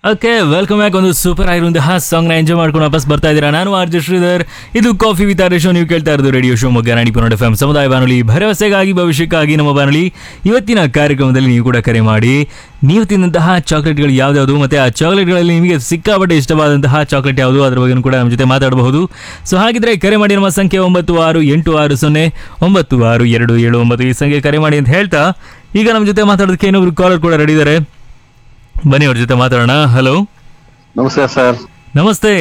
Okay welcome back ಒಂದು super ಆಗಿರುವಂತಹ song ನ ಎಂಜಾಯ್ ಮಾಡ್ಕೊಂಡು ವಾಪಸ್ ಬರ್ತಾ ಇದ್ದೀರಾ ನಾನು ಆರ್ಜೆ ಶ್ರೀಧರ್ ಇದು ಕಾಫಿ ವಿತ್ ಆರ್ ಶೋ ನೀವು ಕೇಳ್ತಾ ಇರೋದು ರೇಡಿಯೋ ಶೋ ಮೊಗ್ಗ ನಾಡಿಪುರ ಎಫ್ ಎಂ ಸಮುದಾಯ ಬಾನುಲಿ ಭರವಸೆಗಾಗಿ ಭವಿಷ್ಯಕ್ಕಾಗಿ ನಮ್ಮ ಬಾನುಲಿ ಇವತ್ತಿನ ಕಾರ್ಯಕ್ರಮದಲ್ಲಿ ನೀವು ಕೂಡ ಕರೆ ಮಾಡಿ ನೀವು ತಿಂದಂತಹ ಚಾಕ್ಲೇಟ್ಗಳು ಯಾವ್ದಾವುದು ಮತ್ತೆ ಆ ಚಾಕ್ಲೇಟ್ಗಳಲ್ಲಿ ನಿಮಗೆ ಸಿಕ್ಕಾಪಟ್ಟೆ ಇಷ್ಟವಾದಂತಹ ಚಾಕ್ಲೇಟ್ ಯಾವುದು ಅದ್ರ ಬಗ್ಗೆ ಕೂಡ ನಮ್ಮ ಜೊತೆ ಮಾತಾಡಬಹುದು ಸೊ ಹಾಗಿದ್ರೆ ಕರೆ ಮಾಡಿ ನಮ್ಮ ಸಂಖ್ಯೆ ಒಂಬತ್ತು ಆರು ಎಂಟು ಆರು ಸೊನ್ನೆ ಒಂಬತ್ತು ಆರು ಎರಡು ಏಳು ಒಂಬತ್ತು ಈ ಸಂಖ್ಯೆ ಕರೆ ಮಾಡಿ ಅಂತ ಹೇಳ್ತಾ ಈಗ ನಮ್ಮ ಜೊತೆ ಮಾತಾಡೋದಕ್ಕೆ ಇನ್ನೊಬ್ರು ಕಾಲರ್ ಕೂಡ ರೆಡಿ ಇದ್ದಾರೆ ಬನ್ನಿ ಅವ್ರ ಜೊತೆ ಮಾತಾಡೋಣ ಹಲೋ ನಮಸ್ಕಾರ ಸರ್ ನಮಸ್ತೆ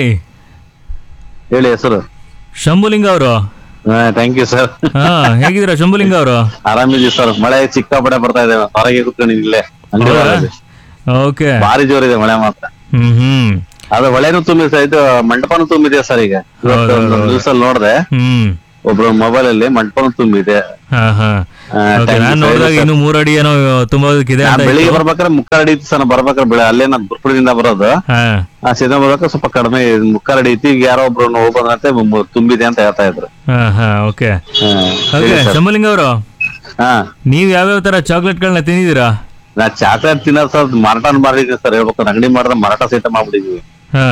ಹೇಳಿ ಹೆಸರು ಶಂಭುಲಿಂಗ ಅವರು ಥ್ಯಾಂಕ್ ಯು ಸರ್ ಹಾ ಹೇಗಿದ್ದೀರಾ ಶಂಭುಲಿಂಗ ಅವರು ಆರಾಮಿದೀವಿ ಸರ್ ಮಳೆ ಸಿಕ್ಕಾಪಟ್ಟೆ ಬರ್ತಾ ಇದೆ ಹೊರಗೆ ಕೂತ್ಕೊಂಡಿದ್ದೀನಿ ಇಲ್ಲೇ ಅಂಗಡಿ ಒಳಗಡೆ. ಓಕೆ ಭಾರಿ ಜೋರಿದೆ ಮಳೆ ಮಾತ್ರ ಹ್ಮ್ ಹ್ಮ್ ಅದು ಹೊಳೆನು ತುಂಬಿದೆ ಸರ್ ಇದು ಮಂಟಪನು ತುಂಬಿದೆ ಸರ್ ಈಗ ಇವತ್ತು ಹೌದು, ಒಂದು ದಿವಸ ನೋಡ್ದೆ ಹ್ಮ್ ಒಬ್ರು ಮೊಬೈಲ್ ಅಲ್ಲಿ ಮಂಟಪನು ತುಂಬಿದೆ ಹಾ ಹಾ ಆ, ಓಕೆ thank you ನಾನ್ sir. ನೋಡಿದಾಗ ಇನ್ನು ಮೂರ್ ಅಡಿ ಏನೋ ತುಂಬೋದಕ್ಕಿದೆ ನಾನ್ ಅಂತ ಬೆಳಿಗ್ಗೆ ಇತ್ತು. ಬರ್ಬೇಕಾದ್ರೆ ಮುಕ್ಕಾಲ್ ಅಡಿ ಇತ್ತು ಸರ್ ನಾನ್ ಬರ್ಬೇಕಾದ್ರೆ ಬೆಳೆ ಅಲ್ಲೇ ನಾನು ಗುರುಪುರದಿಂದ ಬರೋದು ಹಾ ಆ ಸೀದಾ ಬರ್ಬೇಕಾದ್ರೆ ಸ್ವಲ್ಪ ಕಡಿಮೆ ಮುಕ್ಕಾಲ್ ಅಡಿ ಇತ್ತು ಈಗ ಯಾರೋ ಒಬ್ರು ಹೋಗ್ ಬಂದ್ರಂತೆ ಮು- ತುಂಬಿದೆ ಅಂತ ಹೇಳ್ತಾ ಇದ್ರು ಹಾ ಹಾ ಓಕೆ ಹಾ, ಓಕೆ ಹೇಳಿ ಸರ್. ಶಂಭುಲಿಂಗ ಅವರು ಹಾ ನೀವ್ ಯಾವ್ಯಾವ ತರ ಚಾಕ್ಲೇಟ್ಗಳನ್ನ ತಿಂದಿದ್ದೀರಾ ನಾ ಚಾಕ್ಲೇಟ್ ತಿನ್ನೋದ್ ಸರ್ ಮಾರಾಟ ಮಾಡಿದೀನಿ ಸರ್ ಹೇಳ್ಬೇಕು ಅಂಗಡಿ ಮಾಡಿದ್ರೆ ಮಾರಾಟ ಸಹಿತ ಮಾಡ್ಬಿಟ್ಟಿದೀವಿ ಹಾ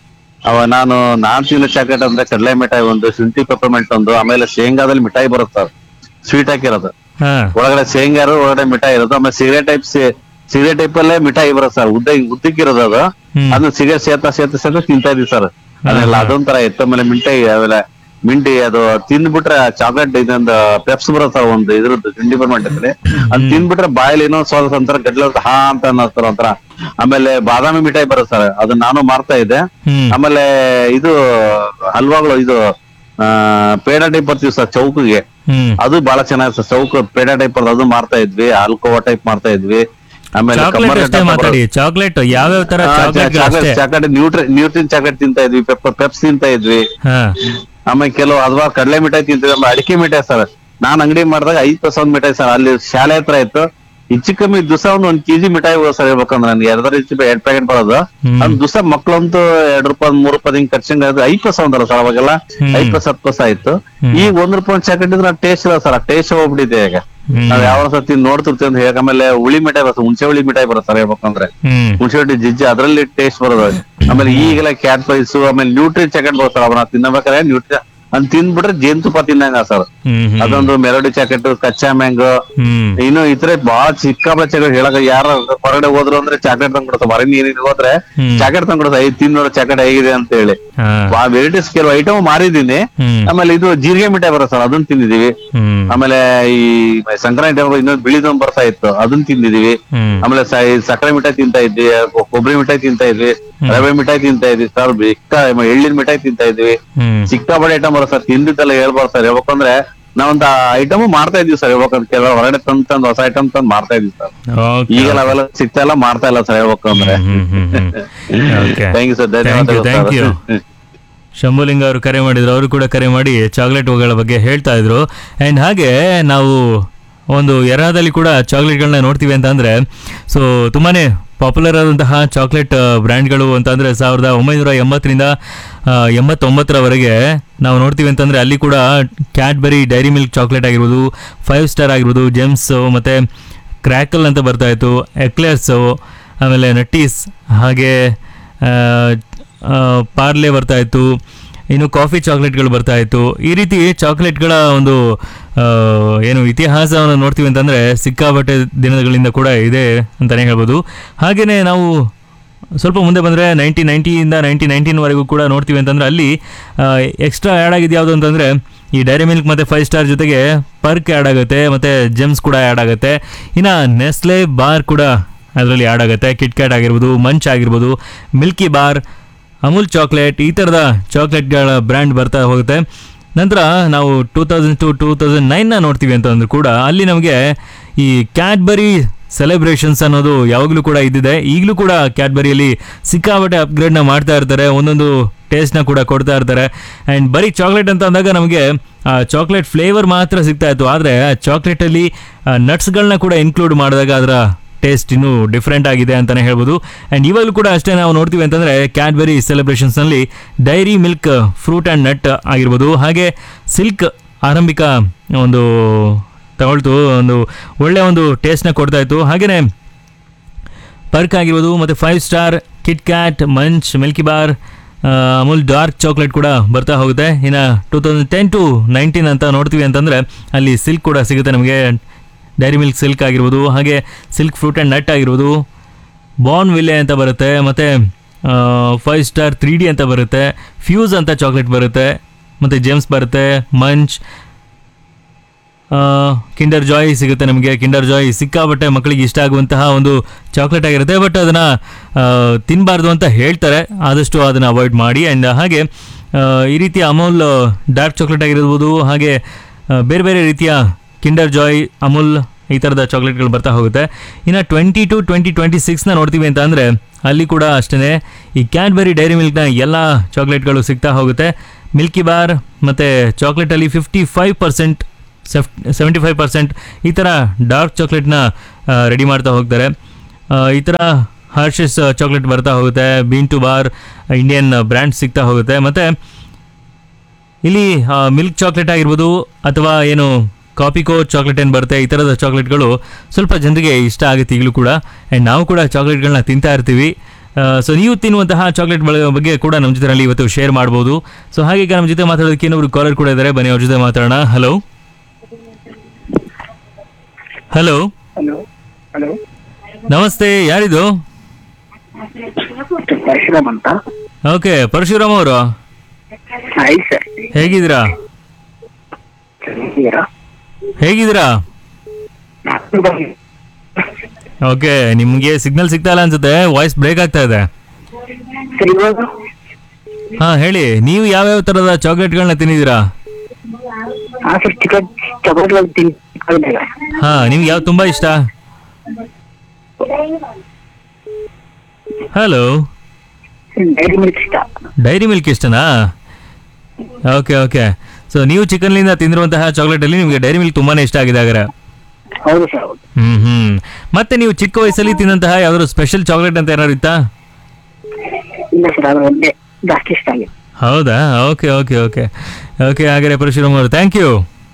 ಅವ ನಾನು ನಾನ್ ತಿನ್ನೋ ಚಾಕ್ಲೇಟ್ ಅಂದ್ರೆ ಕಡಲೆ ಮಿಠಾಯಿ ಒಂದು ಶುಂಠಿ ಪೆಪರ್ಮೆಂಟ್ ಒಂದು ಆಮೇಲೆ ಶೇಂಗಾದಲ್ಲಿ ಮಿಠಾಯಿ ಬರುತ್ತೆ ಸರ್ ಸ್ವೀಟ್ ಹಾಕಿರೋದು ಹಾ ಒಳಗಡೆ ಶೇಂಗಾ ಇರೋದು ಒಳಗಡೆ ಮಿಠಾಯಿ ಇರೋದು ಆಮೇಲೆ ಸಿಗರೇಟ್ ಟೈಪ್ ಸಿಗರೇಟ್ ಟೈಪ್ ಅಲ್ಲೇ ಮಿಠಾಯಿ ಬರುತ್ತೆ ಸರ್ ಉದ್ದ ಉದ್ದಕ್ಕಿರೋದು ಅದು ಹ್ಮ್. ಅದನ್ನ ಸಿಗರೇಟ್ ಸೇತ ಸೇತ ಸೇತ ತಿಂತಾ ಇದೀವಿ ಸರ್ ಅದೆಲ್ಲ ಅದೊಂಥರ ಇತ್ತು ಆಮೇಲೆ ಮಿಠಾಯಿ ಆಮೇಲೆ ಮಿಂಟಿ ಅದು ತಿಂದ್ಬಿಟ್ರೆ ಚಾಕ್ಲೇಟ್ ಇದೊಂದು ಪೆಪ್ಸ್ ಬರುತ್ತೆ ಸರ್ ಒಂದು ಇದ್ರದ್ದು ತಿಂಡಿ ಪರ್ಮೆಂಟ್ ಅಲ್ಲಿ ಅದ್ ತಿಂದ್ಬಿಟ್ರೆ ಬಾಯಲ್ಲಿ ಏನೋ ಸ್ವಲ್ಪ ಒಂಥರ ಗಡ್ಲ ಹಾ ಅಂತ ಅನ್ನೋತರ ಒಂಥರ ಆಮೇಲೆ ಬಾದಾಮಿ ಮಿಠಾಯಿ ಬರುತ್ತೆ ಸರ್ ಅದನ್ನ ನಾನು ಮಾರ್ತಾ ಇದ್ದೆ ಹ್ಮ್ ಆಮೇಲೆ ಇದು ಹಲ್ವಾಗಳು ಇದು ಆ, ಪೇಡ ಟೈಪ್ ಬರ್ತೀವಿ ಸರ್ ಚೌಕಿಗೆ ಹ್ಮ್ ಅದು ಬಹಳ ಚೆನ್ನಾಗಿ ಸರ್ ಚೌಕ್ ಪೇಡ ಟೈಪ್ ಅದು ಮಾರ್ತಾ ಇದ್ವಿ ಆಲ್ಕೋವಾ ಟೈಪ್ ಮಾರ್ತಾ ಇದ್ವಿ ಆಮೇಲೆ ಚಾಕ್ಲೇಟ್ ಅಷ್ಟೇ ಮಾತಾಡಿ ಚಾಕ್ಲೇಟ್ ಯಾವ್ಯಾವ ತರ ಚಾಕ್ಲೇಟ್ ಅಷ್ಟೇ ಚಾಕ್ಲೇಟ್ ನ್ಯೂಟ್ರಿ ನ್ಯೂಟ್ರಿನ್ ಚಾಕ್ಲೇಟ್ ತಿಂತಾ ಇದ್ವಿ ಪೆಪ್ಪರ್ ಪೆಪ್ಸ್ ತಿಂತಾ ಇದ್ವಿ ಹಾ ಆಮೇಲೆ ಕೆಲವು ಅಥವಾ ಕಡಲೆ ಮಿಠಾಯಿ ತಿಂತಿದ್ವಿ ಆಮೇಲೆ ಅಡಿಕೆ ಮಿಠಾಯಿ ಸರ್ ನಾನ್ ಅಂಗಡಿ ಮಾಡಿದಾಗ ಐದ್ ಪೈಸೆ ಒಂದ್ ಮಿಠಾಯಿ ಸರ್ ಅಲ್ಲಿ ಶಾಲೆ ಹತ್ರ ಇತ್ತು ಹೆಚ್ಚು ಕಮ್ಮಿ ದಿವಸ ಒಂದ್ ಒಂದ್ ಕೆಜಿ ಮಿಠಾಯಿ ಹೋಗೋದು ಸರ್ ಹೇಳ್ಬೇಕಂದ್ರೆ ನನ್ಗೆ ಎರಡರ ಎರಡ್ ಪ್ಯಾಕೆಟ್ ಬರೋದು ಹ್ಮ್. ಒಂದ್ ದಿವಸ ಮಕ್ಳಂತೂ ಎರಡ್ ರೂಪಾಯಿ ಮೂರ್ ರೂಪಾಯಿ ಹಿಂಗ್ ಖರ್ಚಂಗ ಐದ್ ಪೈಸೆ ಒಂದಲ್ಲ ಸರ್ ಅವಾಗೆಲ್ಲ ಹ್ಮ್. ಐದ್ ಪೈಸೆ ಹತ್ತು ಪೈಸೆ ಆಯ್ತು ಹ್ಮ್. ಈಗ ಒಂದ್ ರೂಪಾಯಿ ಚಾಕ್ಲೇಟ್ ಇದ್ರೆ ಟೇಸ್ಟ್ ಇಲ್ಲ ಸರ್ ಟೇಸ್ಟ್ ಹೋಗ್ಬಿಟ್ಟಿದೆ ಈಗ ಹ್ಮ್. ನಾವ್ ಯಾವ ಸತಿ ನೋಡ್ತಿರ್ತೀವಿ ಅಂತ ಹೇಳಿ ಆಮೇಲೆ ಹುಳಿ ಮಿಠಾಯಿ ಬರುತ್ತೆ ಹುಣಸೆ ಹುಳಿ ಮಿಠಾಯಿ ಬರುತ್ತೆ ಸರ್ ಹೇಳ್ಬೇಕಂದ್ರೆ ಹ್ಮ್ ಹುಣಸೆ ಹುಳಿ ಜಿಜ್ಜಿ ಅದ್ರಲ್ಲಿ ಟೇಸ್ಟ್ ಬರೋದು ಆಮೇಲೆ ಈಗೆಲ್ಲ ಕ್ಯಾಟ್ ಪ್ರೈಸ್ ಆಮೇಲೆ ನ್ಯೂಟ್ರಿ ಚಾಕೆಟ್ ಬರ್ತಾರ ಅವನ್ನ ತಿನ್ನಬೇಕಾದ್ರೆ ನ್ಯೂಟ್ರಿ ಅದ್ ತಿಂದ್ಬಿಟ್ರೆ ಜೇನುತುಪ್ಪ ತಿನ್ನಂಗ ಸರ್ ಹ್ಮ್ ಹ್ಮ್ ಅದೊಂದು ಮೆಲೋಡಿ ಚಾಕೆಟ್ ಕಚ್ಚಾ ಮ್ಯಾಂಗೋ ಹ್ಮ್ ಇನ್ನು ಇತರ ಬಾಳ ಚಿಕ್ಕಬಳ ಚಾಕೆಟ್ ಹೇಳಕ ಯಾರ ಹೊರಗಡೆ ಹೋದ್ರು ಅಂದ್ರೆ ಚಾಕೆಟ್ ತಂದ್ ಕೊಡ್ತಾರೆ ಹೊರಗೆ ನೀರಿಗೆ ಹೋದ್ರೆ ಹ್ಮ್. ಚಾಕೆಟ್ ತಂದ್ ಕೊಡ್ತಾರೆ ಐದ್ ತಿನ್ ನೋಡೋ ಚಾಕೆಟ್ ಹೇಗಿದೆ ಅಂತ ಹೇಳಿ ಹಾ ವೆರೈಟೀಸ್ ಕೆಲವು ಐಟಮ್ ಮಾರಿದೀನಿ ಹ್ಮ್ ಆಮೇಲೆ ಇದು ಜೀರಿಗೆ ಮಿಠಾಯಿ ಬರುತ್ತೆ ಸರ್ ಅದನ್ನ ತಿಂದಿದೀವಿ ಹ್ಮ್ ಆಮೇಲೆ ಈ ಸಂಕ್ರಾಂತಿ ಟೈಮ್ ಇನ್ನೊಂದು ಬಿಳಿದೊಂದು ಬರ್ತಾ ಇತ್ತು ಅದನ್ನ ತಿಂದಿದೀವಿ ಹ್ಮ್ ಆಮೇಲೆ ಸ- ಈ ಸಕ್ಕರೆ ಮಿಠಾಯಿ ತಿಂತಾ ಇದ್ವಿ ಕೊ- ಕೊಬ್ಬರಿ ಮಿಠಾಯಿ ತಿಂತಾ ಇದ್ವಿ ರವೆ ಮಿಠಾಯಿ ತಿಂತಾ ಇದ್ವಿ ಸರ್ ಚಿಕ್ಕ ಎಳ್ಳಿನ ಮಿಠಾಯಿ ತಿಂತಾ ಇದ್ವಿ ಹ್ಮ್ ಸಿಕ್ಕಾಪಟ್ಟೆ ಐಟಮ್ ಬರೋ ಸರ್ ತಿಂದಿದ್ದೆಲ್ಲ ಹೇಳ್ಬಾರ್ದು ಸರ್ ಹೇಳ್ಬೇಕಂದ್ರೆ ನಾವೊಂದು ಐಟಮ್ ಮಾಡ್ತಾ ಇದೀವಿ ಸರ್ ಹೇಳ್ಬೇಕಂದ್ರೆ ಕೆಲವು ಹೊರಗಡೆ ತಂದ್ ತಂದ್ ಹೊಸ ಐಟಮ್ ತಂದ್ ಮಾಡ್ತಾ ಇದೀವಿ ಸರ್ ಓಕೆ ಈಗ ನಾವೆಲ್ಲ ಸಿಗ್ತಾ ಇಲ್ಲ ಮಾಡ್ತಾ ಇಲ್ಲ ಸರ್ ಹೇಳ್ಬೇಕಂದ್ರೆ ಹ್ಮ್ ಹ್ಮ್ ಹ್ಮ್ okay thank you sir thank you thank you ಧನ್ಯವಾದಗಳು ಶಂಭುಲಿಂಗ ಅವರು ಕರೆ ಮಾಡಿದ್ರು ಅವರು ಕೂಡ ಕರೆ ಮಾಡಿ ಚಾಕ್ಲೇಟ್ಗಳ ಬಗ್ಗೆ ಹೇಳ್ತಾ ಇದ್ರು ಆ್ಯಂಡ್ ಹಾಗೆ ನಾವು ಒಂದು ಎರಾದಲ್ಲಿ ಕೂಡ ಚಾಕ್ಲೇಟ್ಗಳನ್ನ ನೋಡ್ತೀವಿ ಅಂತ ಅಂದರೆ ಸೊ ತುಂಬಾ ಪಾಪ್ಯುಲರ್ ಆದಂತಹ ಚಾಕ್ಲೇಟ್ ಬ್ರ್ಯಾಂಡ್ಗಳು ಅಂತಂದರೆ ಸಾವಿರದ ಒಂಬೈನೂರ ಎಂಬತ್ತರಿಂದ ಆ, ಎಂಬತ್ತೊಂಬತ್ತರವರೆಗೆ ನಾವು ನೋಡ್ತೀವಿ ಅಂತಂದರೆ ಅಲ್ಲಿ ಕೂಡ ಕ್ಯಾಡ್ಬರಿ ಡೈರಿ ಮಿಲ್ಕ್ ಚಾಕ್ಲೇಟ್ ಆಗಿರ್ಬೋದು ಫೈವ್ ಸ್ಟಾರ್ ಆಗಿರ್ಬೋದು ಜೆಮ್ಸು ಮತ್ತು ಕ್ರ್ಯಾಕಲ್ ಅಂತ ಬರ್ತಾ ಇತ್ತು ಎಕ್ಲೇರ್ಸು ಆಮೇಲೆ ನಟ್ಟೀಸ್ ಹಾಗೆ ಆ, ಆ, ಪಾರ್ಲೆ ಬರ್ತಾ ಇತ್ತು ಇನ್ನು ಕಾಫಿ ಚಾಕ್ಲೇಟ್ಗಳು ಬರ್ತಾ ಇತ್ತು ಈ ರೀತಿ ಚಾಕ್ಲೇಟ್ಗಳ ಒಂದು ಆ, ಏನು ಇತಿಹಾಸವನ್ನು ನೋಡ್ತೀವಿ ಅಂತಂದರೆ ಸಿಕ್ಕಾಪಟ್ಟೆ ದಿನಗಳಿಂದ ಕೂಡ ಇದೆ ಅಂತಲೇ ಹೇಳ್ಬೋದು ಹಾಗೆಯೇ ನಾವು ಸ್ವಲ್ಪ ಮುಂದೆ ಬಂದರೆ ನೈನ್ಟೀನ್ ನೈಂಟಿಯಿಂದ ನೈನ್ಟೀನ್ ನೈನ್ಟೀನ್ವರೆಗೂ ಕೂಡ ನೋಡ್ತೀವಿ ಅಂತಂದರೆ ಅಲ್ಲಿ ಎಕ್ಸ್ಟ್ರಾ ಆ್ಯಡ್ ಆಗಿದ್ದು ಯಾವುದು ಅಂತಂದರೆ ಈ ಡೈರಿ ಮಿಲ್ಕ್ ಮತ್ತು ಫೈವ್ ಸ್ಟಾರ್ ಜೊತೆಗೆ ಪರ್ಕ್ ಆ್ಯಡ್ ಆಗುತ್ತೆ ಮತ್ತು ಜೆಮ್ಸ್ ಕೂಡ ಆ್ಯಡ್ ಆಗುತ್ತೆ ಇನ್ನು ನೆಸ್ಲೆ ಬಾರ್ ಕೂಡ ಅದರಲ್ಲಿ ಆ್ಯಡ್ ಆಗುತ್ತೆ ಕಿಟ್ ಕ್ಯಾಟ್ ಆಗಿರ್ಬೋದು ಮಂಚ್ ಆಗಿರ್ಬೋದು ಮಿಲ್ಕಿ ಬಾರ್ ಅಮೂಲ್ ಚಾಕ್ಲೇಟ್ ಈ ಥರದ ಚಾಕ್ಲೇಟ್ಗಳ ಬ್ರ್ಯಾಂಡ್ ಬರ್ತಾ ಹೋಗುತ್ತೆ ನಂತರ ನಾವು two thousand to two thousand ನೈನ್ನ ನೋಡ್ತೀವಿ ಅಂತಂದ್ರೂ ಕೂಡ ಅಲ್ಲಿ ನಮಗೆ ಈ ಕ್ಯಾಡ್ಬರಿ ಸೆಲೆಬ್ರೇಷನ್ಸ್ ಅನ್ನೋದು ಯಾವಾಗಲೂ ಕೂಡ ಇದ್ದಿದೆ ಈಗಲೂ ಕೂಡ ಕ್ಯಾಡ್ಬರಿಯಲ್ಲಿ ಸಿಕ್ಕಾಪಟ್ಟೆ ಅಪ್ಗ್ರೇಡ್ನ ಮಾಡ್ತಾ ಇರ್ತಾರೆ ಒಂದೊಂದು ಟೇಸ್ಟ್ನ ಕೂಡ ಕೊಡ್ತಾ ಇರ್ತಾರೆ ಆ್ಯಂಡ್ ಬರೀ ಚಾಕ್ಲೇಟ್ ಅಂತ ಅಂದಾಗ ನಮಗೆ ಆ ಚಾಕ್ಲೇಟ್ ಫ್ಲೇವರ್ ಮಾತ್ರ ಸಿಗ್ತಾ ಇತ್ತು ಆದರೆ ಆ ಚಾಕ್ಲೇಟಲ್ಲಿ ನಟ್ಸ್ಗಳನ್ನ ಕೂಡ ಇನ್ಕ್ಲೂಡ್ ಮಾಡಿದಾಗ ಅದರ ಟೇಸ್ಟ್ ಇನ್ನೂ ಡಿಫ್ರೆಂಟ್ ಆಗಿದೆ ಅಂತಲೇ ಹೇಳ್ಬೋದು ಆ್ಯಂಡ್ ಇವಾಗಲೂ ಕೂಡ ಅಷ್ಟೇ ನಾವು ನೋಡ್ತೀವಿ ಅಂತಂದರೆ ಕ್ಯಾಡ್ಬರಿ ಸೆಲೆಬ್ರೇಷನ್ಸ್ನಲ್ಲಿ Dairy Milk Fruit and Nut ಆಗಿರ್ಬೋದು ಹಾಗೆ ಸಿಲ್ಕ್ ಆರಂಭಿಕ ಒಂದು ತಗೊಳ್ತು ಒಂದು ಒಳ್ಳೆಯ ಒಂದು ಟೇಸ್ಟ್ನ ಕೊಡ್ತಾ ಇತ್ತು ಹಾಗೆಯೇ ಪರ್ಕ್ ಆಗಿರ್ಬೋದು ಮತ್ತು Five Star Kit Kat Munch Milky Bar ಆ, ಅಮೂಲ್ ಡಾರ್ಕ್ ಚಾಕ್ಲೇಟ್ ಕೂಡ ಬರ್ತಾ ಹೋಗುತ್ತೆ ಇನ್ನು two thousand ten to nineteen ಅಂತ ನೋಡ್ತೀವಿ ಅಂತಂದರೆ ಅಲ್ಲಿ ಸಿಲ್ಕ್ ಕೂಡ ಸಿಗುತ್ತೆ ನಮಗೆ ಡೈರಿ ಮಿಲ್ಕ್ ಸಿಲ್ಕ್ ಆಗಿರ್ಬೋದು ಹಾಗೆ ಸಿಲ್ಕ್ ಫ್ರೂಟ್ ಆ್ಯಂಡ್ ನಟ್ ಆಗಿರ್ಬೋದು ಬಾರ್ನ್ ವಿಲೆ ಅಂತ ಬರುತ್ತೆ ಮತ್ತು ಫೈವ್ ಸ್ಟಾರ್ ತ್ರೀ ಡಿ ಅಂತ ಬರುತ್ತೆ ಫ್ಯೂಸ್ ಅಂತ ಚಾಕ್ಲೇಟ್ ಬರುತ್ತೆ ಮತ್ತು ಜೇಮ್ಸ್ ಬರುತ್ತೆ ಮಂಚ್ ಕಿಂಡರ್ ಜಾಯ್ ಸಿಗುತ್ತೆ ನಮಗೆ ಕಿಂಡರ್ ಜಾಯ್ ಸಿಕ್ಕಾಬಟ್ಟೆ ಮಕ್ಕಳಿಗೆ ಇಷ್ಟ ಆಗುವಂತಹ ಒಂದು ಚಾಕ್ಲೇಟ್ ಆಗಿರುತ್ತೆ ಬಟ್ ಅದನ್ನು ತಿನ್ನಬಾರ್ದು ಅಂತ ಹೇಳ್ತಾರೆ ಆದಷ್ಟು ಅದನ್ನು ಅವಾಯ್ಡ್ ಮಾಡಿ ಆ್ಯಂಡ್ ಹಾಗೆ ಆ, ಈ ರೀತಿಯ ಅಮೂಲ್ ಡಾರ್ಕ್ ಚಾಕ್ಲೇಟ್ ಆಗಿರ್ಬೋದು ಹಾಗೆ ಆ, ಬೇರೆ ಬೇರೆ ರೀತಿಯ ಕಿಂಡರ್ ಜಾಯ್ ಅಮೂಲ್ ಈ ಥರದ ಚಾಕ್ಲೇಟ್ಗಳು ಬರ್ತಾ ಹೋಗುತ್ತೆ ಇನ್ನು ಟ್ವೆಂಟಿ ಟು ಟ್ವೆಂಟಿ ಟ್ವೆಂಟಿ ಸಿಕ್ಸ್ನ ನೋಡ್ತೀವಿ ಅಂತ ಅಂದರೆ ಅಲ್ಲಿ ಕೂಡ ಅಷ್ಟೇ ಈ ಕ್ಯಾಡ್ಬರಿ ಡೈರಿ ಮಿಲ್ಕ್ನ ಎಲ್ಲ ಚಾಕ್ಲೇಟ್ಗಳು ಸಿಗ್ತಾ ಹೋಗುತ್ತೆ ಮಿಲ್ಕಿ ಬಾರ್ ಮತ್ತು ಚಾಕ್ಲೇಟಲ್ಲಿ ಫಿಫ್ಟಿ ಫೈವ್ ಪರ್ಸೆಂಟ್ ಸೆಫ್ ಸೆವೆಂಟಿ ಫೈವ್ ಪರ್ಸೆಂಟ್ ಈ ಥರ ಡಾರ್ಕ್ ಚಾಕ್ಲೇಟ್ನ ರೆಡಿ ಮಾಡ್ತಾ ಹೋಗ್ತಾರೆ ಆ, ಈ ಥರ ಹಾರ್ಶಸ್ ಚಾಕ್ಲೇಟ್ ಬರ್ತಾ ಹೋಗುತ್ತೆ bean to bar Indian brand ಸಿಗ್ತಾ ಹೋಗುತ್ತೆ ಮತ್ತು ಇಲ್ಲಿ ಮಿಲ್ಕ್ ಚಾಕ್ಲೇಟ್ ಆಗಿರ್ಬೋದು ಅಥವಾ ಏನು ಕಾಪಿಕೋ ಚಾಕ್ಲೇಟ್ ಏನು ಬರುತ್ತೆ ಈ ಥರದ ಚಾಕ್ಲೇಟ್ಗಳು ಸ್ವಲ್ಪ ಜನರಿಗೆ ಇಷ್ಟ ಆಗುತ್ತೆ ಈಗಲೂ ಕೂಡ ಆ್ಯಂಡ್ ನಾವು ಕೂಡ ಚಾಕ್ಲೇಟ್ಗಳನ್ನ ತಿಂತಾ ಇರ್ತೀವಿ ಸೊ ನೀವು ತಿನ್ನುವಂತಹ ಚಾಕ್ಲೇಟ್ ಬಗ್ಗೆ ಕೂಡ ನಮ್ಮ ಜೊತೆನಲ್ಲಿ ಇವತ್ತು ಶೇರ್ ಮಾಡ್ಬೋದು ಸೊ ಹಾಗೆ ಈಗ ನಮ್ಮ ಜೊತೆ ಮಾತಾಡೋದಕ್ಕೆ ಇನ್ನೊಬ್ರು ಕಾಲರ್ ಕೂಡ ಇದ್ದಾರೆ ಬನ್ನಿ ಅವ್ರ ಜೊತೆ ಮಾತಾಡೋಣ ಹಲೋ ಹಲೋ ಹಲೋ ಹಲೋ ನಮಸ್ತೆ ಯಾರಿದು ಪರಶುರಾಮ್ ಅಂತ ಓಕೆ ಪರಶುರಾಮ್ ಅವರು ಹಾಯ್ ಸರ್ ಹೇಗಿದ್ದೀರಾ ಚೆನ್ನಾಗಿದ್ದೀರಾ ಹೇಗಿದ್ದೀರಾ ಓಕೆ ನಿಮಗೆ ಸಿಗ್ನಲ್ ಸಿಗ್ತಾ ಇಲ್ಲ ಅನ್ಸುತ್ತೆ ವಾಯ್ಸ್ ಬ್ರೇಕ್ ಆಗ್ತಾ ಇದೆ ಸರ್ ಇವಾಗ ಹಾ ಹೇಳಿ ನೀವು ಯಾವ್ಯಾವ ಥರದ ಚಾಕ್ಲೇಟ್ಗಳನ್ನ ತಿಂದಿದ್ದೀರಾ ಹಾ ಸರ್ ಚಿಕನ್ ಚಪಾತಿ ತಿಂದಿಲ್ಲ ಹಾ ನಿಮ್ಗೆ ಯಾವ್ದು ತುಂಬಾ ಇಷ್ಟ ಹಲೋ ಡೈರಿ ಮಿಲ್ಕ್ ಇಷ್ಟ ಡೈರಿ ಮಿಲ್ಕ್ ಇಷ್ಟನಾ ಓಕೆ ಓಕೆ ಸೊ ನೀವು ಚಿಕನ್ಲಿಂದ ತಿಂದಿರುವಂತಹ ಚಾಕ್ಲೇಟಲ್ಲಿ ನಿಮಗೆ ಡೈರಿ ಮಿಲ್ಕ್ ತುಂಬಾನೇ ಇಷ್ಟ ಆಗಿದೆ ಹಾಗಾದ್ರೆ ಹೌದು ಸರ್ ಹೌದು ಹ್ಮ್ ಹ್ಮ್ ಮತ್ತೆ ನೀವು ಚಿಕ್ಕ ವಯಸ್ಸಲ್ಲಿ ತಿನ್ನಂತಹ ಯಾವ್ದಾದ್ರು ಸ್ಪೆಷಲ್ ಚಾಕ್ಲೇಟ್ ಅಂತ ಏನಾದ್ರು ಇತ್ತಾ ಇಲ್ಲ ಸರ್ ಅದು ಒಂದೇ ಜಾಸ್ತಿ ಇಷ್ಟ ಆಗಿದೆ ಹೌದಾ ಓಕೆ ಓಕೆ ಓಕೆ ಓಕೆ ಹಾಗಾದ್ರೆ ಪರಶುರಾಮ್ ಅವರು thank you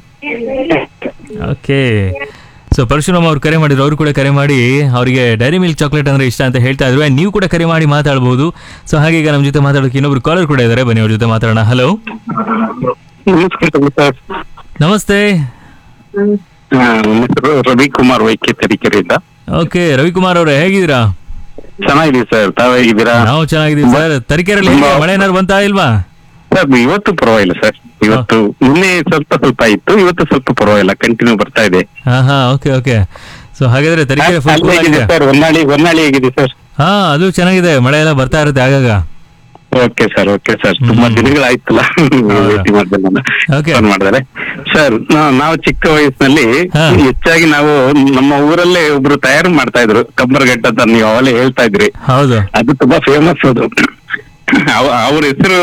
okay so Parashuram ಅವ್ರು ಕರೆ ಮಾಡಿದ್ರು ಅವರು ಕೂಡ ಕರೆ ಮಾಡಿ ಅವರಿಗೆ ಡೈರಿ ಮಿಲ್ಕ್ ಚಾಕ್ಲೇಟ್ ಅಂದ್ರೆ ಇಷ್ಟ ಅಂತ ಹೇಳ್ತಾ ಇದ್ರು And ನೀವು ಕೂಡ ಕರೆ ಮಾಡಿ ಮಾತಾಡ್ಬೋದು ಸೊ ಹಾಗೆ ಈಗ ನಮ್ಮ ಜೊತೆ ಮಾತಾಡೋಕೆ ಇನ್ನೊಬ್ರು ಕಾಲರ್ ಕೂಡ ಇದ್ದಾರೆ ಬನ್ನಿ ಅವ್ರ ಜೊತೆ ಮಾತಾಡೋಣ ಹಲೋ ನಮಸ್ಕಾರ ಸರ್ ನಮಸ್ತೆ ನನ್ನ ಹೆಸರು ರವಿಕುಮಾರ್ ವೈಕೆ ತರೀಕೆರೆಯಿಂದ ಓಕೆ ರವಿಕುಮಾರ್ ಅವರೇ ಹೇಗಿದ್ದೀರಾ ಚೆನ್ನಾಗಿದ್ದೀವಿ ಸರ್ ತಾವ್ ಹೇಗಿದ್ದೀರಾ ನಾವು ಚೆನ್ನಾಗಿದ್ದೀವಿ ಸರ್ ತರೀಕೆರೆಯಲ್ಲಿ ಹೇಗೆ? ಮಳೆ ಏನಾದ್ರು ಬಂತಾ ಇಲ್ವಾ ಸರ್ ಇವತ್ತು ಪರವಾಗಿಲ್ಲ ಸರ್ ಇವತ್ತು ನಿನ್ನೆ ಸ್ವಲ್ಪ ಸ್ವಲ್ಪ ಇತ್ತು ಇವತ್ತು ಸ್ವಲ್ಪ ಪರವಾಗಿಲ್ಲ ಕಂಟಿನ್ಯೂ ಬರ್ತಾ ಇದೆ ಹಾ ಹಾ ಓಕೆ ಓಕೆ ಸೊ ಹಾಗಾದ್ರೆ ತರೀಕೆರೆ ಅಲ್ಲಿ ಫುಲ್ ಹೇಗಿದೆ ಆಗಿದೆ ಸರ್ ಹೊನ್ನಾಳಿ ಹೊನ್ನಾಳಿ ಹೇಗಿದೆ ಸರ್ ಹಾ ಅದು ಚೆನ್ನಾಗಿದೆ ಮಳೆ ಎಲ್ಲ ಬರ್ತಾ ಇರುತ್ತೆ ಆಗಾಗ ಓಕೆ ಸರ್ ಓಕೆ ಸರ್ ತುಂಬಾ ಹ್ಮ್. ದಿನಗಳಾಯ್ತಲ್ಲ ಹೌದಾ? ಭೇಟಿ ಮಾಡ್ದೆ ನಾನು Okay. ಫೋನ್ ಮಾಡಿದ್ರೆ ಸರ್ ನಾವು ಚಿಕ್ಕ ವಯಸ್ಸಿನಲ್ಲಿ ಹಾ. ಹೆಚ್ಚಾಗಿ ನಾವು ನಮ್ಮ ಊರಲ್ಲೇ ಒಬ್ರು ತಯಾರು ಮಾಡ್ತಾ ಇದ್ರು ಕಬ್ಬರ್ಗಟ್ಟ ಅಂತ ನೀವು ಅವಾಗಲೇ ಹೇಳ್ತಾ ಇದ್ರಿ ಹೌದು ಅದು ತುಂಬಾ ಫೇಮಸ್ ಅದು ಅವ- ಅವ್ರ ಹೆಸರು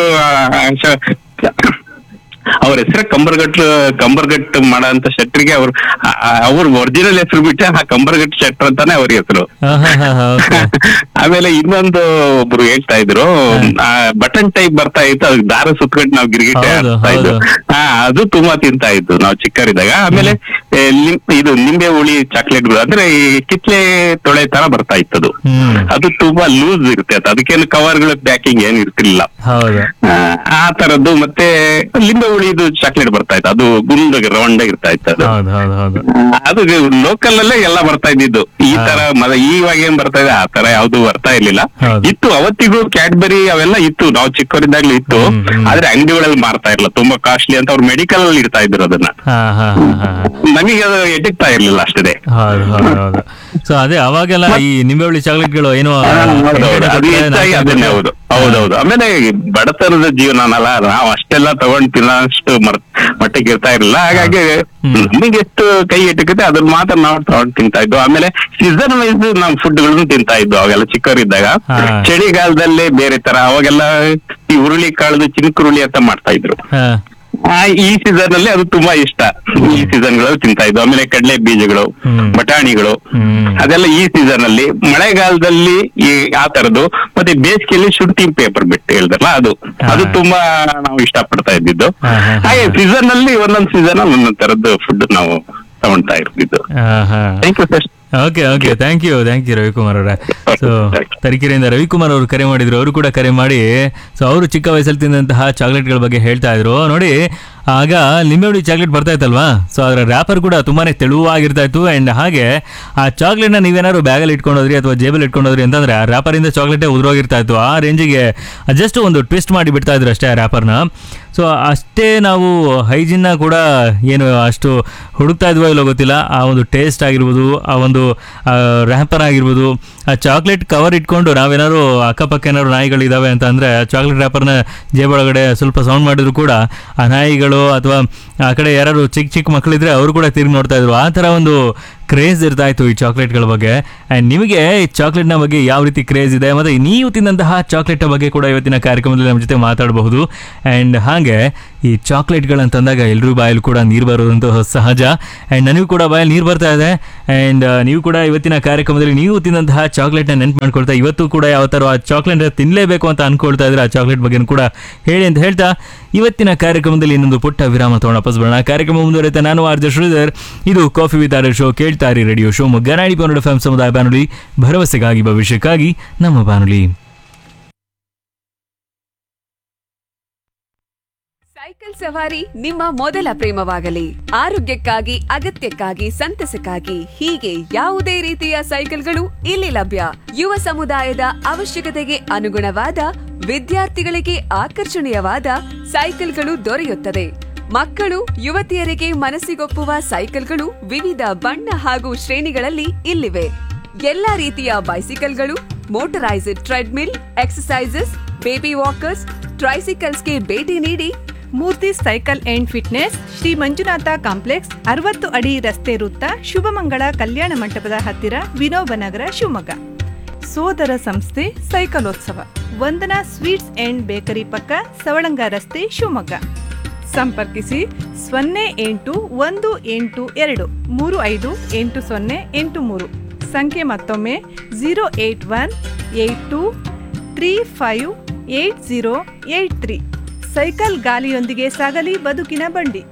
ಅವ್ರ ಹೆಸರು ಕಂಬರ್ಗಟ್ ಕಂಬರ್ಗಟ್ ಮಾಡೋ ಅಂತ ಶೆಟ್ರಿಗೆ ಅವ್ರು ಆ- ಆ- ಅವ್ರ ಒರಿಜಿನಲ್ ಹೆಸರು ಬಿಟ್ಟು ಆ ಕಂಬರ್ಗಟ್ ಶೆಟ್ರ್ ಅಂತಾನೆ ಅವ್ರ ಹೆಸರು ಹಾ ಹಾ ಹಾ ಹಾ ಓಕೆ ಆಮೇಲೆ ಇನ್ನೊಂದು ಒಬ್ರು ಹೇಳ್ತಾ ಇದ್ರು ಬಟನ್ ಟೈಪ್ ಬರ್ತಾ ಇತ್ತು ಅದಕ್ಕೆ ದಾರ ಸುತ್ಕೊಂಡು ನಾವು ಗಿರಿಗಿಟ್ಟೆ ಹೌದು, ಆಡ್ತಾ ಇದ್ದು ಹೌದು. ಹಾ ಅದು ತುಂಬಾ ತಿಂತಾ ಇದ್ದು ನಾವು ಚಿಕ್ಕರಿದ್ದಾಗ ಆಮೇಲೆ ಏ, ಲಿಂ- ಇದು ನಿಂಬೆ ಹುಳಿ ಚಾಕ್ಲೇಟ್ಗಳು ಅಂದ್ರೆ ಈ ಕಿತ್ಲೆ ತೊಳೆ ತರ ಬರ್ತಾ ಇತ್ತು ಅದು ಹ್ಮ್ ಅದು ತುಂಬಾ ಲೂಸ್ ಇರುತ್ತೆ ಅದು ಅದಕ್ಕೇನು ಕವರ್ಗಳ ಪ್ಯಾಕಿಂಗ್ ಏನ್ ಇರ್ತಿರ್ಲಿಲ್ಲ ಹೌದು ಆ, ಆ ತರದ್ದು ಮತ್ತೆ ಲಿಂಬೆ ಹುಳಿದು ಚಾಕ್ಲೇಟ್ ಬರ್ತಾ ಇತ್ತು ಅದು ಗುಂಡಗೆ ರೌಂಡ್ ಇರ್ತಾ ಇತ್ತು ಅದು ಹೌದು ಹೌದು ಹೌದು ಅದು ಲೋಕಲ್ ಅಲ್ಲೇ ಎಲ್ಲ ಬರ್ತಾ ಇದ್ದಿದ್ದು ಈ ಹಾ. ತರ ಮ- ಇವಾಗ ಏನ್ ಬರ್ತಾ ಇದೆ ಆ ತರ ಯಾವ್ದು ಬರ್ತಾ ಇರ್ಲಿಲ್ಲ ಹೌದು. ಇತ್ತು ಅವತ್ತಿಗೂ ಕ್ಯಾಡ್ಬರಿ ಅವೆಲ್ಲ ಇತ್ತು ನಾವು ಚಿಕ್ಕವರಿದ್ದಾಗ್ಲೂ ಇತ್ತು ಹ್ಮ್, ಹ್ಮ್. ಆದ್ರೆ ಅಂಗಡಿಗಳಲ್ಲಿ ಮಾರ್ತಾ ಇರಲಿಲ್ಲ ತುಂಬಾ ಕಾಸ್ಟ್ಲಿ ಅಂತ ಅವ್ರು ಮೆಡಿಕಲ್ ಅಲ್ಲಿ ಇಡ್ತಾ ಇದ್ರು ಅದನ್ನ ಹಾ ಹಾ ಹಾ ಹಾ ನಮಗೆ ಅದು ಎಟಕ್ತಾ ಇರ್ಲಿಲ್ಲ ಅಷ್ಟೇ ಹೌದು ಹೌದು ಹೌದು ಸೊ ಅದೇ ಅವಾಗೆಲ್ಲ ಈ ನಿಂಬೆಹುಳಿ ಚಾಕ್ಲೇಟ್ಗಳು ಏನೋ ಹೌದೌದು. ಅದು ಹೆಚ್ಚಾಗಿ ಅದನ್ನೇ ಹೌದು ಹೌದೌದು ಆಮೇಲೆ ಈ ಬಡತನದ ಜೀವನನಲ್ಲ ನಾವು ಅಷ್ಟೆಲ್ಲ ತಗೊಂಡ್ ತಿನ್ನೋಷ್ಟು ಮರ್- ಮಟ್ಟಿಗೆ ಇರ್ತಾ ಇರಲಿಲ್ಲ ಹಾಗಾಗಿ ಹ್ಮ್. ನಮಗೆ ಎಷ್ಟು ಕೈ ಎಟಕತ್ತೆ ಅದನ್ನ ಮಾತ್ರ ನಾವು ತಗೊಂಡ್ ತಿಂತಾ ಇದ್ವು ಆಮೇಲೆ ಸೀಸನ್ ವೈಸ್ ನಾವು ಫುಡ್ ಗಳನ್ನು ತಿಂತಾ ಇದ್ವು ಅವಾಗೆಲ್ಲ ಚಿಕ್ಕವರಿದ್ದಾಗ ಹಾ. ಚಳಿಗಾಲದಲ್ಲೇ ಬೇರೆ ತರ ಅವಾಗೆಲ್ಲ ಈ ಹುರುಳಿ ಕಾಳದು ಚಿನ್ಕುರುಳಿ ಅಂತ ಮಾಡ್ತಾ ಇದ್ರು ಹಾ ಆ, ಈ ಸೀಸನ್ ಅಲ್ಲಿ ಅದು ತುಂಬಾ ಇಷ್ಟ ಈ ಸೀಸನ್ ಗಳಲ್ಲಿ ತಿಂತಾ ಇದ್ವು ಆಮೇಲೆ ಕಡಲೆ ಬೀಜಗಳು ಹ್ಮ್. ಬಟಾಣಿಗಳು ಹ್ಮ್ ಅದೆಲ್ಲ ಈ ಸೀಸನ್ ಅಲ್ಲಿ ಮಳೆಗಾಲದಲ್ಲಿ ಈ ಆ ತರದ್ದು ಮತ್ತೆ ಬೇಸಿಗೆಯಲ್ಲಿ ಶುಂಠಿ ಪೇಪರ್ ಬಿಟ್ಟು ಹೇಳ್ದಲ್ಲ ಅದು ಹಾ. ಅದು ತುಂಬಾ ನಾವು ಇಷ್ಟಪಡ್ತಾ ಇದ್ದಿದ್ದು ಹಾ, ಹಾ, ಹಾ. ಹಾಗೆ ಸೀಸನ್ ಅಲ್ಲಿ ಒಂದೊಂದ್ ಸೀಸನ್ ಅಲ್ಲಿ ಒಂದೊಂದ್ ತರದ್ದು ಫುಡ್ ನಾವು ತಗೊಳ್ತಾ ಇರ್ತಿದ್ದು ಹಾ ಹಾ thank you sir okay okay thank you thank you Ravikumar ಅವರೇ ಸೊ ತರೀಕೆರೆಯಿಂದ ರವಿಕುಮಾರ್ ಅವರು ಕರೆ ಮಾಡಿದ್ರು ಅವರು ಕೂಡ ಕರೆ ಮಾಡಿ ಸೊ ಅವರು ಚಿಕ್ಕ ವಯಸ್ಸಲ್ಲಿ ತಿಂದಂತಹ ಚಾಕ್ಲೇಟ್ಗಳ ಬಗ್ಗೆ ಹೇಳ್ತಾ ಇದ್ರು ನೋಡಿ ಆಗ ಲಿಂಬೆಹುಳಿ ಚಾಕ್ಲೇಟ್ ಬರ್ತಾ ಇತ್ತಲ್ವಾ ಸೊ ಅದರ ರ್ಯಾಪರ್ ಕೂಡ ತುಂಬಾನೇ ತೆಳುವಾಗಿರ್ತಾ ಇತ್ತು ಆ್ಯಂಡ್ ಹಾಗೆ ಆ ಚಾಕ್ಲೇಟ್ನ ನೀವೇನಾದ್ರು ಬ್ಯಾಗಲ್ಲಿ ಇಟ್ಕೊಂಡೋದ್ರಿ ಅಥವಾ ಜೇಬಲ್ಲಿ ಇಟ್ಕೊಂಡೋದ್ರಿ ಅಂತಂದ್ರೆ ಆ ರ್ಯಾಪರಿಂದ ಚಾಕ್ಲೇಟೇ ಉದುರೋಗಿರ್ತಾ ಇತ್ತು ಆ ರೇಂಜಿಗೆ ಜಸ್ಟ್ ಒಂದು ಟ್ವಿಸ್ಟ್ ಮಾಡಿ ಬಿಡ್ತಾ ಇದ್ರು ಅಷ್ಟೇ ಆ ರ್ಯಾಪರ್ನ ಸೊ ಅಷ್ಟೇ ನಾವು ಹೈಜಿನ್ನ ಕೂಡ ಏನು ಅಷ್ಟು ಹುಡುಕ್ತಾ ಇದ್ವೋ ಇಲ್ಲೋ ಗೊತ್ತಿಲ್ಲ ಆ ಒಂದು ಟೇಸ್ಟ್ ಆಗಿರ್ಬೋದು ಆ ಒಂದು ರ್ಯಾಪರ್ ಆಗಿರ್ಬೋದು ಆ ಚಾಕ್ಲೇಟ್ ಕವರ್ ಇಟ್ಕೊಂಡು ನಾವೇನಾದ್ರು ಅಕ್ಕಪಕ್ಕ ಏನಾದ್ರು ನಾಯಿಗಳಿದಾವೆ ಅಂತ ಅಂದರೆ ಚಾಕ್ಲೇಟ್ ರ್ಯಾಪರ್ನ ಜೇಬೊಳಗಡೆ ಸ್ವಲ್ಪ ಸೌಂಡ್ ಮಾಡಿದ್ರು ಕೂಡ ಆ ನಾಯಿಗಳು ಅಥವಾ ಆ ಕಡೆ ಯಾರು ಚಿಕ್ಕ ಚಿಕ್ಕ ಮಕ್ಕಳಿದ್ರೆ ಅವರು ಕೂಡ ತಿರುಗಿ ನೋಡ್ತಾ ಇದ್ರು ಆ ಥರ ಒಂದು ಕ್ರೇಜ್ ಇರ್ತಾ ಇತ್ತು ಈ ಚಾಕ್ಲೇಟ್ಗಳ ಬಗ್ಗೆ ಆ್ಯಂಡ್ ನಿಮಗೆ ಈ ಚಾಕ್ಲೇಟ್ನ ಬಗ್ಗೆ ಯಾವ ರೀತಿ ಕ್ರೇಜ್ ಇದೆ ಮತ್ತು ನೀವು ತಿಂದಂತಹ ಚಾಕ್ಲೇಟ್ ಬಗ್ಗೆ ಕೂಡ ಇವತ್ತಿನ ಕಾರ್ಯಕ್ರಮದಲ್ಲಿ ನಮ್ಮ ಜೊತೆ ಮಾತಾಡಬಹುದು ಆ್ಯಂಡ್ ಹಾಗೆ ಈ ಚಾಕ್ಲೇಟ್ಗಳಂತಂದಾಗ ಎಲ್ಲರೂ ಬಾಯಲ್ಲಿ ಕೂಡ ನೀರು ಬರೋದಂತೂ ಸಹಜ ಆ್ಯಂಡ್ ನನಗೂ ಕೂಡ ಬಾಯಲ್ಲಿ ನೀರು ಬರ್ತಾ ಇದೆ ಆ್ಯಂಡ್ ನೀವು ಕೂಡ ಇವತ್ತಿನ ಕಾರ್ಯಕ್ರಮದಲ್ಲಿ ನೀವು ತಿಂದಂತಹ ಚಾಕ್ಲೇಟ್ನ ನೆನ್ಪು ಮಾಡ್ಕೊಳ್ತಾ ಇವತ್ತು ಕೂಡ ಯಾವ ಥರ ಆ ಚಾಕ್ಲೇಟ್ ತಿನ್ನಲೇಬೇಕು ಅಂತ ಅನ್ಕೊಳ್ತಾ ಇದ್ರೆ ಆ ಚಾಕ್ಲೇಟ್ ಬಗ್ಗೆ ಕೂಡ ಹೇಳಿ ಅಂತ ಹೇಳ್ತಾ ಇವತ್ತಿನ ಕಾರ್ಯಕ್ರಮದಲ್ಲಿ ಇನ್ನೊಂದು ಪುಟ್ಟ ವಿರಾಮ ತಗೊಂಡು ವಾಪಸ್ ಬರೋಣ ಕಾರ್ಯಕ್ರಮ ಮುಂದುವರಿಯುತ್ತೆ ನಾನು ಆರ್ಜ ಶ್ರೀಧರ್ ಇದು ಕಾಫಿ ವಿತ್ ಆರ್ ಶೋ ಕೇಳ್ತಾರಿ ರೇಡಿಯೋ ಶೋ ಮೊಗ್ಗನಾಡಿ ಕನ್ನಡ ಎಫ್ ಸಮುದಾಯ ಬಾನುಲಿ ಭರವಸೆಗಾಗಿ ಭವಿಷ್ಯಕ್ಕಾಗಿ ನಮ್ಮ ಬಾನುಲಿ ಸೈಕಲ್ ಸವಾರಿ ನಿಮ್ಮ ಮೊದಲ ಪ್ರೇಮವಾಗಲಿ ಆರೋಗ್ಯಕ್ಕಾಗಿ ಅಗತ್ಯಕ್ಕಾಗಿ ಸಂತಸಕ್ಕಾಗಿ ಹೀಗೆ ಯಾವುದೇ ರೀತಿಯ ಸೈಕಲ್ಗಳು ಇಲ್ಲಿ ಲಭ್ಯ ಯುವ ಸಮುದಾಯದ ಅವಶ್ಯಕತೆಗೆ ಅನುಗುಣವಾದ ವಿದ್ಯಾರ್ಥಿಗಳಿಗೆ ಆಕರ್ಷಣೀಯವಾದ ಸೈಕಲ್ಗಳು ದೊರೆಯುತ್ತದೆ ಮಕ್ಕಳು ಯುವತಿಯರಿಗೆ ಮನಸ್ಸಿಗೊಪ್ಪುವ ಸೈಕಲ್ಗಳು ವಿವಿಧ ಬಣ್ಣ ಹಾಗೂ ಶ್ರೇಣಿಗಳಲ್ಲಿ ಇಲ್ಲಿವೆ ಎಲ್ಲಾ ರೀತಿಯ ಬೈಸಿಕಲ್ಗಳು ಮೋಟರೈಸ್ಡ್ ಟ್ರೆಡ್ಮಿಲ್ ಎಕ್ಸಸೈಸಸ್ ಬೇಬಿ ವಾಕರ್ಸ್ ಟ್ರೈಸಿಕಲ್ಸ್ಗೆ ಭೇಟಿ ನೀಡಿ Murthy cycle and fitness Shri Manjunatha complex ಅರವತ್ತು ಅಡಿ ರಸ್ತೆ ವೃತ್ತ ಶುಭಮಂಗಳ ಕಲ್ಯಾಣ ಮಂಟಪದ ಹತ್ತಿರ ವಿನೋಬ ನಗರ ಶಿವಮೊಗ್ಗ ಸೋದರ ಸಂಸ್ಥೆ ಸೈಕಲೋತ್ಸವ ವಂದನಾ ಸ್ವೀಟ್ಸ್ ಅಂಡ್ ಬೇಕರಿ ಪಕ್ಕ ಸವಳಂಗ ರಸ್ತೆ ಶಿವಮೊಗ್ಗ ಸಂಪರ್ಕಿಸಿ ಸೊನ್ನೆ ಎಂಟು ಒಂದು ಎಂಟು ಎರಡು ಮೂರು ಐದು ಎಂಟು ಸೊನ್ನೆ ಎಂಟು ಮೂರು ಸಂಖ್ಯೆ ಮತ್ತೊಮ್ಮೆ zero eight one eight two three five eight zero eight three cycle ಗಾಲಿಯೊಂದಿಗೆ ಸಾಗಲಿ ಬದುಕಿನ ಬಂಡಿ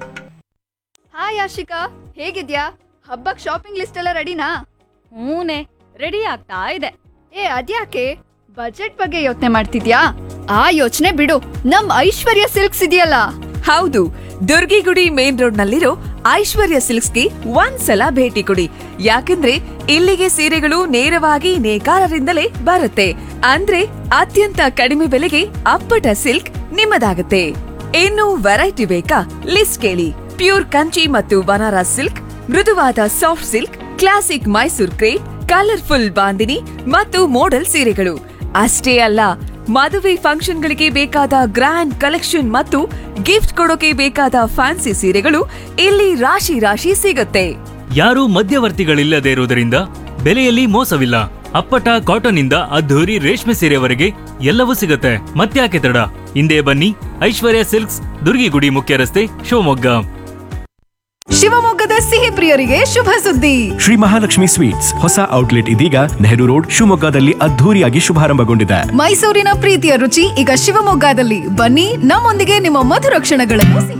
ಹಾಯ್ ಆಶಿಕಾ ಹೇಗಿದ್ಯಾ ಹಬ್ಬಕ್ ಶಾಪಿಂಗ್ ಲಿಸ್ಟ್ ಎಲ್ಲ ರೆಡಿನಾ ಹೂನೆ ರೆಡಿ ಆಗ್ತಾ ಇದೆ ಏ ಅದ್ಯಾಕೆ ಬಜೆಟ್ ಬಗ್ಗೆ ಯೋಚನೆ ಮಾಡ್ತಿದ್ಯಾ ಆ ಯೋಚನೆ ಬಿಡು ನಮ್ ಐಶ್ವರ್ಯ ಸಿಲ್ಕ್ಸ್ ಇದೆಯಲ್ಲ ಹೌದು ದುರ್ಗಿಗುಡಿ ಮೇನ್ ರೋಡ್ ನಲ್ಲಿರೋ ಐಶ್ವರ್ಯ ಸಿಲ್ಕ್ಸ್ಗೆ ಒಂದ್ಸಲ ಭೇಟಿ ಕೊಡಿ ಯಾಕಂದ್ರೆ ಇಲ್ಲಿಗೆ ಸೀರೆಗಳು ನೇರವಾಗಿ ನೇಕಾರರಿಂದಲೇ ಬರುತ್ತೆ ಅಂದ್ರೆ ಅತ್ಯಂತ ಕಡಿಮೆ ಬೆಲೆಗೆ ಅಪ್ಪಟ ಸಿಲ್ಕ್ ನಿಮ್ಮದಾಗುತ್ತೆ ಇನ್ನು ವೆರೈಟಿ ಬೇಕಾ ಲಿಸ್ಟ್ ಕೇಳಿ ಪ್ಯೂರ್ ಕಂಚಿ ಮತ್ತು ಬನಾರಸ್ ಸಿಲ್ಕ್ ಮೃದುವಾದ soft silk classic Mysore crepe colourful bandhani ಮತ್ತು ಮೋಡಲ್ ಸೀರೆಗಳು ಅಷ್ಟೇ ಅಲ್ಲ ಮದುವೆ ಫಂಕ್ಷನ್ಗಳಿಗೆ ಬೇಕಾದ ಗ್ರ್ಯಾಂಡ್ ಕಲೆಕ್ಷನ್ ಮತ್ತು ಗಿಫ್ಟ್ ಕೊಡೋಕೆ ಬೇಕಾದ ಫ್ಯಾನ್ಸಿ ಸೀರೆಗಳು ಇಲ್ಲಿ ರಾಶಿ ರಾಶಿ ಸಿಗುತ್ತೆ ಯಾರೂ ಮಧ್ಯವರ್ತಿಗಳಿಲ್ಲದೆ ಇರುವುದರಿಂದ ಬೆಲೆಯಲ್ಲಿ ಮೋಸವಿಲ್ಲ ಅಪ್ಪಟ ಕಾಟನ್ ಇಂದ ಅದ್ಧೂರಿ ರೇಷ್ಮೆ ಸೀರೆವರೆಗೆ ಎಲ್ಲವೂ ಸಿಗುತ್ತೆ ಮತ್ತ್ಯಾಕೆ ತಡ ಹಿಂದೆ ಬನ್ನಿ ಐಶ್ವರ್ಯ ಸಿಲ್ಕ್ಸ್ ದುರ್ಗಿಗುಡಿ ಮುಖ್ಯ ರಸ್ತೆ ಶಿವಮೊಗ್ಗ ಶಿವಮೊಗ್ಗದ ಸಿಹಿ ಪ್ರಿಯರಿಗೆ ಶುಭ ಸುದ್ದಿ ಶ್ರೀ ಮಹಾಲಕ್ಷ್ಮಿ ಸ್ವೀಟ್ಸ್ ಹೊಸ ಔಟ್ಲೆಟ್ ಇದೀಗ ನೆಹರು ರೋಡ್ ಶಿವಮೊಗ್ಗದಲ್ಲಿ ಅದ್ಧೂರಿಯಾಗಿ ಶುಭಾರಂಭಗೊಂಡಿದೆ ಮೈಸೂರಿನ ಪ್ರೀತಿಯ ರುಚಿ ಈಗ ಶಿವಮೊಗ್ಗದಲ್ಲಿ ಬನ್ನಿ ನಮ್ಮೊಂದಿಗೆ ನಿಮ್ಮ ಮಧುರ ಕ್ಷಣಗಳನ್ನು ಸಿಹಿ